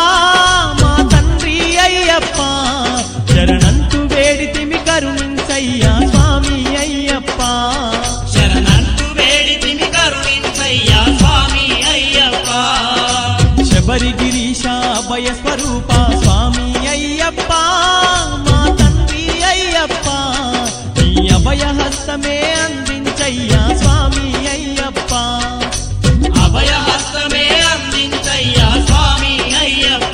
మా తండ్రి అయ్యప్ప శరణంతు వేడితిమి కరుణించయ్యా స్వామి అయ్యప్ప శరణంటూ వేడి తిని కరుణించయ్యా స్వామి అయ్యప్ప శబరి గిరీశ అభయ స్వరూప స్వామి అయ్యప్ప మా తండ్రి అయ్యప్ప నీ అభయ హస్తమే అందించయ్యా స్వామి అయ్యప్ప అభయ హస్తమే అందించయ్యా స్వామి అయ్యప్ప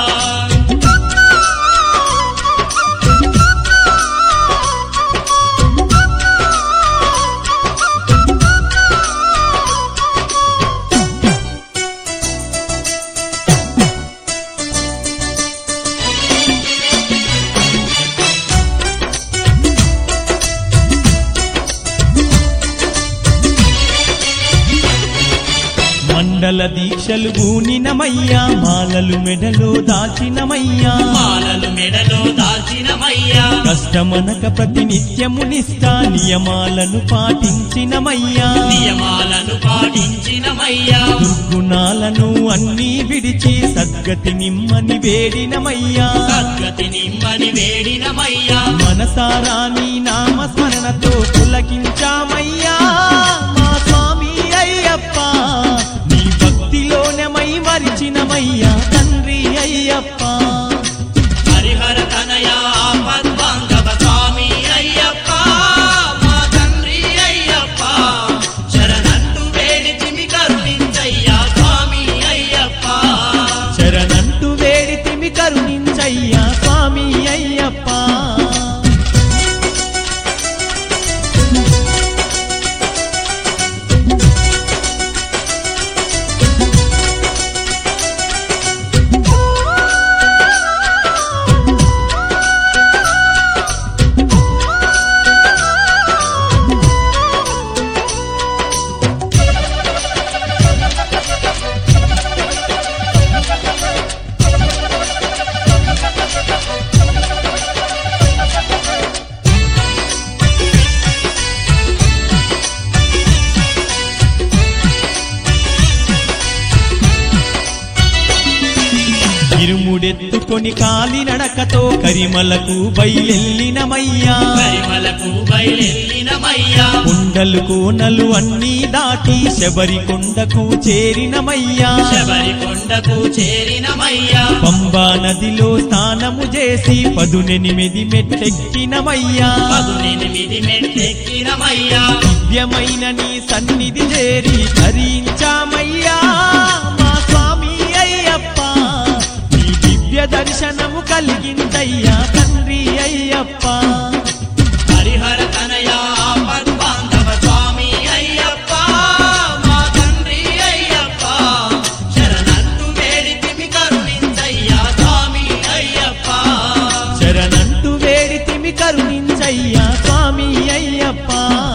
మండల దీక్షలు గూనినమయ్యా మాలలు మెడలో దాచినమయ్యా మాలలు మెడలో దాల్చినమయ్యా కష్టమనక ప్రతి నిత్యము నిష్ఠా నియమాలను పాటించినమయ్యా నియమాలను పాటించినమయ్యా దుర్గుణాలను అన్నీ విడిచి సద్గతి నిమ్మని వేడినమయ్యా సద్గతి నిమ్మని వేడినమయ్యా మనసారా నీ నామస్మరణతో పులకించామయ్యా మా స్వామి అయ్యప్ప నీ భక్తిలోనే మై మరిచినమయ్యా తండ్రి అయ్యప్ప హరిహర తనయా పద్మాంగవ స్వామి అయ్యప్ప మా తండ్రి అయ్యప్ప శరణంటూ వేడి తిమి కరుణించయ్యా స్వామి అయ్యప్ప శరణంటూ వేడితిమి కరుణించయ్యా స్వామి అయ్యప్ప ఇరుముడెత్తుకొని కాలి నడకతో కరిమలకు బయలెల్లినమయ్యా పరిమలకు బయలెల్లినమయ్యా కొండలు కోనలు అన్నీ దాటి శబరి కొండకు చేరినమయ్యా శబరి కొండకు చేరినమయ్యా పంబా నదిలో స్నానము చేసి పదునెనిమిది మెట్టెక్కినమయ్యా పదునెనిమిది మెట్టెక్కినమయ్యా దివ్యమైన నీ సన్నిధి చేరి ధరించామయ్యా మా స్వామి అయ్యప్ప నీ దివ్య దర్శనము కలిగిందయ్యా తండ్రి అయ్యప్ప హరిహర తనయా పద్మాంగవ స్వామి అయ్యప్ప మా తండ్రి అయ్యప్ప శరణంటూ వేడి తిమి కరుణించయ్యా స్వామి అయ్యప్ప శరణంటూ వేడితిమి కరుణించయ్యా స్వామి అయ్యప్ప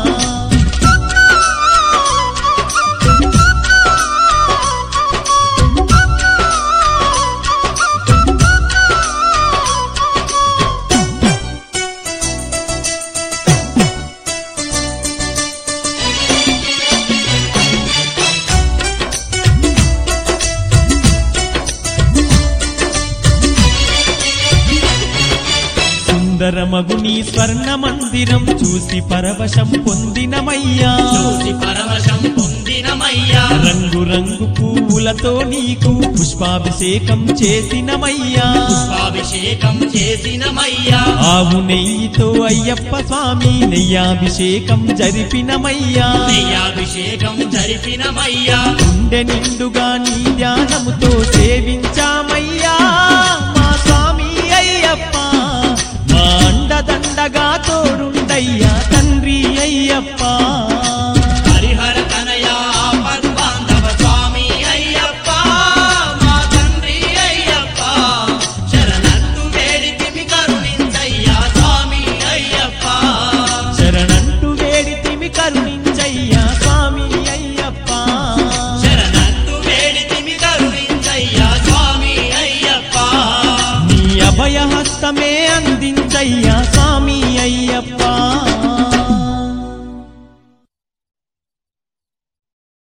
సుందరమగు నీ స్వర్ణ మందిరం చూసి పరవశం పొందినమయ్యా చూసి పరవశం పొందినమయ్యా రంగు రంగు పువ్వులతో నీకు పుష్పాభిషేకం చేసినమయ్యా పుష్పాభిషేకం చేసినమయ్యా ఆవు నెయ్యితో అయ్యప్ప స్వామి నెయ్యాభిషేకం జరిపినమయ్యా నెయ్యాభిషేకం జరిపినమయ్యా గుండె నిండుగా నీ ధ్యానముతో సేవించామయ్యా మా స్వామి అయ్యప్ప మా అండదండగా తోడుండయ్యా తండ్రి అయ్యప్ప హరిహర తనయా పద్మాంగవ స్వామి అయ్యప్ప మా తండ్రి అయ్యప్ప శరణంటూ వేడి తిమి కరుణించయ్యా స్వామి అయ్యప్ప శరణంటూ వేడితిమి కరుణించయ్యా స్వామి అయ్యప్ప శరణంటూ వేడి తిమి కరుణించయ్యా స్వామి అయ్యప్ప నీ అభయ హస్తమే అందించయ్యా స్వామి అయ్యప్ప